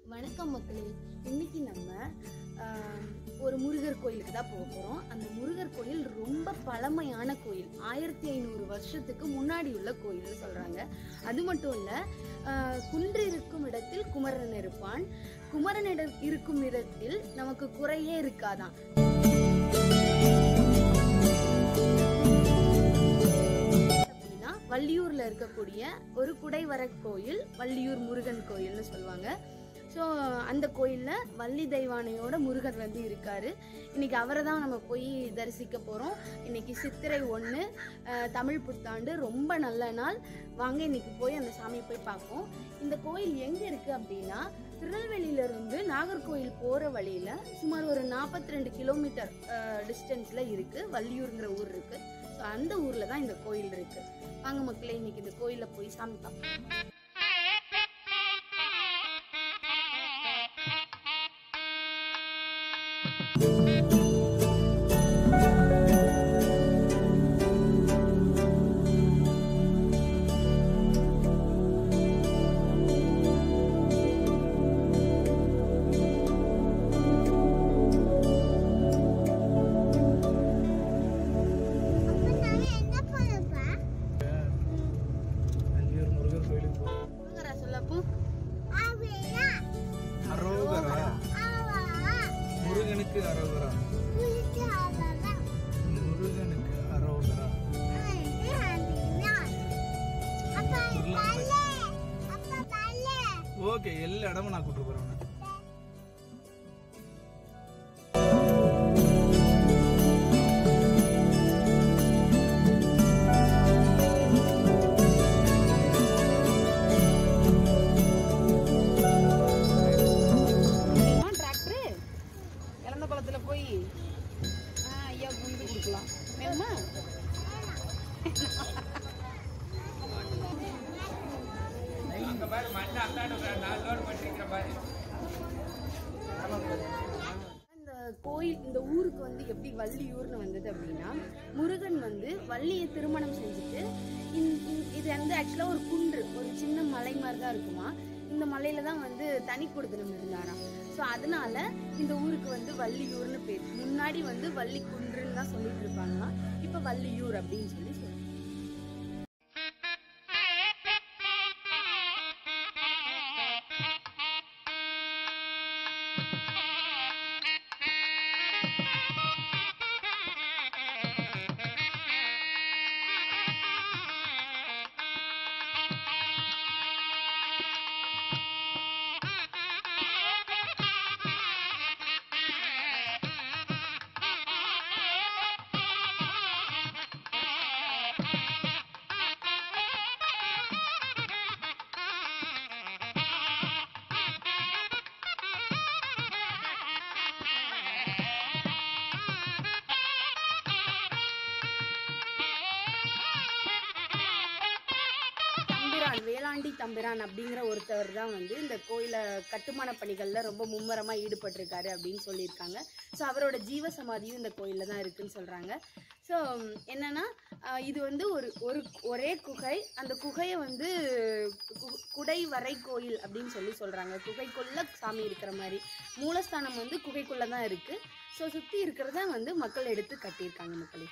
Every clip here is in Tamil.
வணக்கம் மக்களே இன்னைக்கு நம்ம ஆம், ஒரு முருகர் கோயிலுக்கு தான் போக போகிறோம் அந்த முருகர் கோயில் ரொம்ப பழமையான கோயில் ஆயிரத்தி ஐநூறு வருஷத்துக்கு முன்னாடி உள்ள கோயில்னு சொல்கிறாங்க அது மட்டும் இல்லை குன்று இருக்கும் இடத்தில் குமரன் இருப்பான் குமரன் இட இருக்கும் இடத்தில் நமக்கு குறையே இருக்காதான் அப்படின்னா வள்ளியூர்ல இருக்கக்கூடிய ஒரு குடைவர கோயில் வள்ளியூர் முருகன் கோயில்னு சொல்லுவாங்க ஸோ அந்த கோயிலில் வள்ளி தெய்வானையோட முருகர் வந்து இருக்காரு இன்னைக்கு அவரை தான் நம்ம போய் தரிசிக்க போகிறோம் இன்னைக்கு சித்திரை ஒன்று தமிழ் புத்தாண்டு ரொம்ப நல்ல நாள் வாங்க இன்னைக்கு போய் அந்த சாமியை போய் பார்ப்போம் இந்த கோயில் எங்கே இருக்குது அப்படின்னா திருநெல்வேலியிலிருந்து நாகர்கோயில் போகிற வழியில் சுமார் ஒரு நாற்பத்தி ரெண்டு கிலோமீட்டர் டிஸ்டன்ஸில் இருக்குது வள்ளியூருங்கிற ஊர் இருக்குது ஸோ அந்த ஊரில் தான் இந்த கோயில் இருக்குது வாங்க மக்களே இன்னைக்கு இந்த கோயிலில் போய் சாமி பார்ப்போம் அஞ்சூர் முருகர் கோயிலுக்கு போறோம் முருகரா சொல்லப்போ அரோகரா முருகனுக்கு அரோகரா முருகனுக்கு அரோகரா ஓகே எல்லா இடமும் நான் கூட்டு போறேன் உன்னை. டிராக்டரு இறந்த குளத்துல போய் ஆ, ஐயா இது கொடுக்கலாம் வேணுமா இந்த கோயில் இந்த ஊருக்கு வந்து எப்படி வள்ளியூர்னு வந்தது அப்படின்னா முருகன் வந்து வள்ளியை திருமணம் செஞ்சுட்டு இந்த- இந்த- இது வந்து ஆக்சுவலாக ஒரு குன்று ஒரு சின்ன மலை மாதிரி தான் இருக்குமா இந்த மலையில தான் வந்து தனி கொடுத்தனம் இருந்தாராம் ஸோ அதனால இந்த ஊருக்கு வந்து வள்ளியூர்னு பேர் முன்னாடி வந்து வள்ளி குன்றுன்னு தான் சொல்லிட்டு இருப்பாங்களாம் இப்போ வள்ளியூர் அப்படின்னு சொல்லி சொல்லுவாங்க தம்பிரான் வேளாண்டி தம்பிரான் அப்படிங்கிற ஒருத்தவர் தான் வந்து இந்த கோயிலை கட்டுமான பணிகள்ல ரொம்ப மும்முரமா ஈடுபட்டிருக்காரு அப்படின்னு சொல்லியிருக்காங்க ஸோ அவரோட ஜீவ சமாதியும் இந்த கோயிலில் தான் இருக்குன்னு சொல்றாங்க ஸோ என்னன்னா ஆஹ் இது வந்து ஒரு ஒரு ஒரே குகை அந்த குகையை வந்து கு- குடைவரை கோயில் அப்படின்னு சொல்லி சொல்றாங்க குகைக்குள்ள சாமி இருக்கிற மாதிரி மூலஸ்தானம் வந்து குகைக்குள்ள தான் இருக்கு ஸோ சுற்றி இருக்கிறத வந்து மக்கள் எடுத்து கட்டியிருக்காங்க மக்களே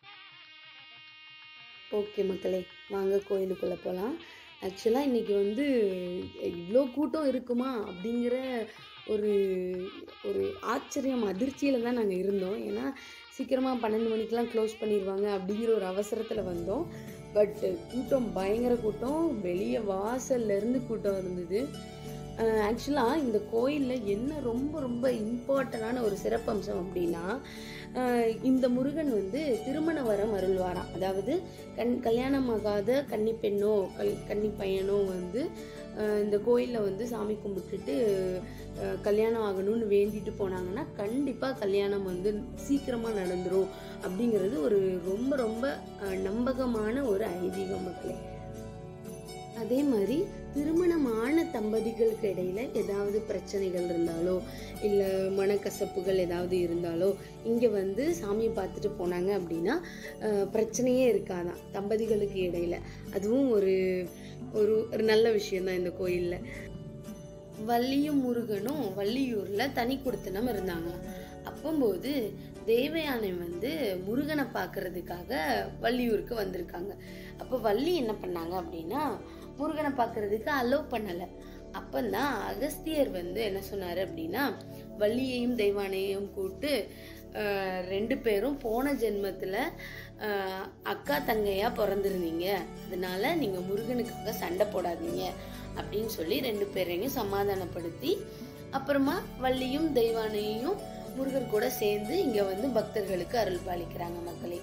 ஓகே மக்களே வாங்க கோயிலுக்குள்ளே போகலாம் ஆக்சுவலாக இன்றைக்கி வந்து இவ்வளோ கூட்டம் இருக்குமா அப்படிங்கிற ஒரு ஒரு ஆச்சரியம் அதிர்ச்சியில் தான் நாங்கள் இருந்தோம் ஏன்னா சீக்கிரமாக பன்னெண்டு மணிக்கெலாம் க்ளோஸ் பண்ணிடுவாங்க அப்படிங்கிற ஒரு அவசரத்தில் வந்தோம் பட் கூட்டம் பயங்கர கூட்டம் வெளியே வாசல்லேருந்து கூட்டம் இருந்தது ஆக்சுவலாக இந்த கோயிலில் என்ன ரொம்ப ரொம்ப இம்பார்ட்டண்டான ஒரு சிறப்பம்சம் அப்படின்னா அஹ் இந்த முருகன் வந்து திருமண வரம் அருள்வாராம் அதாவது கண் கல்யாணமாகாத கன்னி பெண்ணோ கல் கன்னி பையனோ வந்து அஹ் இந்த கோயிலில் வந்து சாமி கும்பிட்டுட்டு அஹ் கல்யாணம் ஆகணும்னு வேண்டிட்டு போனாங்கன்னா கண்டிப்பாக கல்யாணம் வந்து சீக்கிரமாக நடந்துரும் அப்படிங்கிறது ஒரு ரொம்ப ரொம்ப அஹ் நம்பகமான ஒரு ஐதீகம் மக்களே அதே மாதிரி திருமணமான தம்பதிகளுக்கு இடையில ஏதாவது பிரச்சனைகள் இருந்தாலோ இல்லை மனக்கசப்புகள் ஏதாவது இருந்தாலோ இங்கே வந்து சாமியை பார்த்துட்டு போனாங்க அப்படின்னா அஹ், பிரச்சனையே இருக்காதான் தம்பதிகளுக்கு இடையில அதுவும் ஒரு ஒரு ஒரு நல்ல விஷயம்தான் இந்த கோயிலில் வள்ளியும் முருகனும் வள்ளியூரில் தனி கொடுத்தனம் இருந்தாங்க அப்போம்போது தேவயானை வந்து முருகனை பார்க்கறதுக்காக வள்ளியூருக்கு வந்திருக்காங்க அப்போ வள்ளி என்ன பண்ணாங்க அப்படின்னா முருகனை பார்க்கறதுக்கு அலோவ் பண்ணலை அப்பந்தான் அகஸ்தியர் வந்து என்ன சொன்னார் அப்படின்னா வள்ளியையும் தெய்வானையும் கூப்பிட்டு ஆஹ், ரெண்டு பேரும் போன ஜென்மத்தில் அக்கா தங்கையாக பிறந்திருந்தீங்க அதனால நீங்கள் முருகனுக்காக சண்டை போடாதீங்க அப்படின்னு சொல்லி ரெண்டு பேரையும் சமாதானப்படுத்தி அப்புறமா வள்ளியும் தெய்வானையும் முருகர் கூட சேர்ந்து இங்க வந்து பக்தர்களுக்கு அருள் பாலிக்கிறாங்க மக்களே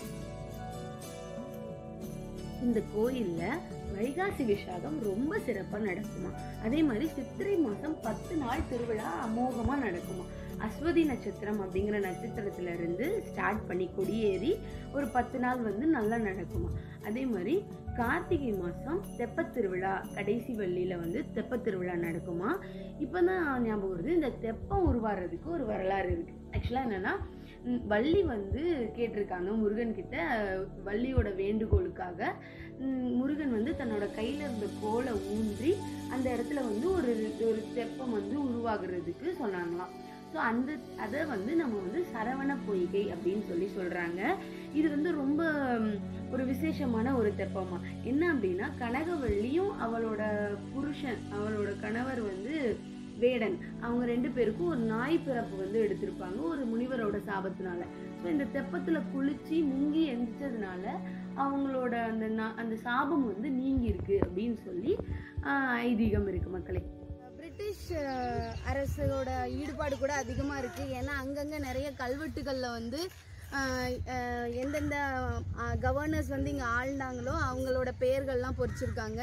இந்த கோயில்ல வைகாசி விசாகம் ரொம்ப சிறப்பா நடக்குமா அதே மாதிரி சித்திரை மாசம் பத்து நாள் திருவிழா அமோகமா நடக்குமா அஸ்வதி நட்சத்திரம் அப்படிங்கிற நட்சத்திரத்துல இருந்து ஸ்டார்ட் பண்ணி கொடியேறி ஒரு பத்து நாள் வந்து நல்லா நடக்குமா அதே மாதிரி கார்த்திகை மாசம் தெப்பத் திருவிழா கடைசி வெள்ளியில வந்து தெப்பத் திருவிழா நடக்குமா இப்பதான் ஞாபகம் வருது இந்த தெப்பம் உருவாடுறதுக்கு ஒரு வரலாறு இருக்கு ஆக்சுவலா என்னன்னா ம், வள்ளி வந்து கேட்டிருக்காங்க முருகன் கிட்ட வள்ளியோட வேண்டுகோளுக்காக ம், முருகன் வந்து தன்னோட கையில இருந்த கோலை ஊன்றி அந்த இடத்துல வந்து ஒரு ஒரு தெப்பம் வந்து உருவாகுறதுக்கு சொன்னாங்களாம் ஸோ அந்த அதை வந்து நம்ம வந்து சரவண பொய்கை அப்படின்னு சொல்லி சொல்றாங்க இது வந்து ரொம்ப ம், ஒரு விசேஷமான ஒரு தெப்பமா என்ன அப்படின்னா கனகவள்ளியும் அவளோட புருஷன் அவளோட கணவர் வந்து வேடன் அவங்க ரெண்டு பேருக்கும் ஒரு நாய் பிறப்பு வந்து எடுத்திருப்பாங்க ஒரு முனிவரோட சாபத்தினால ஸோ இந்த தெப்பத்துல குளிச்சு முங்கி எந்திரிச்சதுனால அவங்களோட அந்த நா- அந்த சாபம் வந்து நீங்கி இருக்கு அப்படின்னு சொல்லி ஆஹ், ஐதீகம் இருக்கு மக்களே பிரிட்டிஷ் அஹ், அரசோட ஈடுபாடு கூட அதிகமாக இருக்குது ஏன்னா அங்கங்கே நிறைய கல்வெட்டுகளில் வந்து அஹ், அஹ், எந்தெந்த கவர்னர்ஸ் வந்து இங்கே ஆழ்ந்தாங்களோ அவங்களோட பெயர்கள்லாம் பொறிச்சிருக்காங்க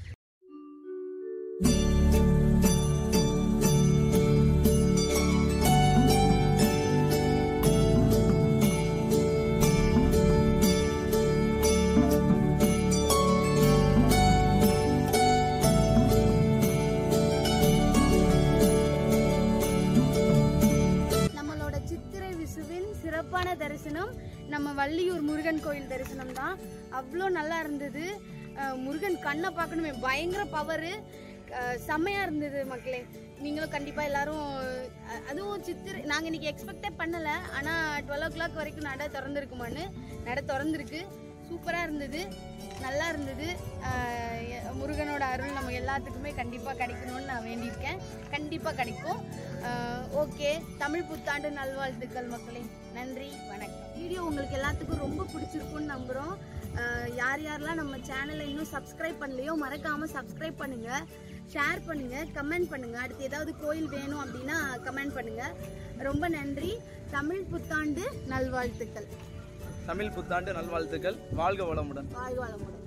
நம்மளோட சித்திரை விசுவின் சிறப்பான தரிசனம் நம்ம வள்ளியூர் முருகன் கோயில் தரிசனம் தான் அவ்வளோ நல்லா இருந்தது அஹ், முருகன் கண்ணை பார்க்கணுமே பயங்கர பவரு செம்மையா இருந்தது மக்களே நீங்களும் கண்டிப்பா எல்லாரும் அஹ், அதுவும் சித்திரை நாங்க இன்னைக்கு எக்ஸ்பெக்டே பண்ணல ஆனா டுவெல் ஓ கிளாக் வரைக்கும் நட திறந்துருக்குமான்னு நட திறந்துருக்கு சூப்பரா இருந்தது நல்லா இருந்தது அஹ், எ- முருகனோட அருள் நம்ம எல்லாத்துக்குமே கண்டிப்பா கிடைக்கணும்னு நான் வேண்டியிருக்கேன் கண்டிப்பா கிடைக்கும் ஓகே தமிழ் புத்தாண்டு நல்வாழ்த்துக்கள் மக்களே நன்றி வணக்கம் வீடியோ உங்களுக்கு எல்லாத்துக்கும் ரொம்ப பிடிச்சிருக்கும்னு நம்புகிறோம் யார் யாரெல்லாம் நம்ம சேனலை இன்னும் சப்ஸ்கிரைப் பண்ணலையோ மறக்காம சப்ஸ்கிரைப் பண்ணுங்க ஷேர் பண்ணுங்க கமெண்ட் பண்ணுங்க அடுத்து ஏதாவது கோயில் வேணும் அப்படின்னா கமெண்ட் பண்ணுங்க ரொம்ப நன்றி தமிழ் புத்தாண்டு நல்வாழ்த்துக்கள் தமிழ் புத்தாண்டு நல்வாழ்த்துக்கள் வாழ்க வளமுடன் வாழ்க வளமுடன்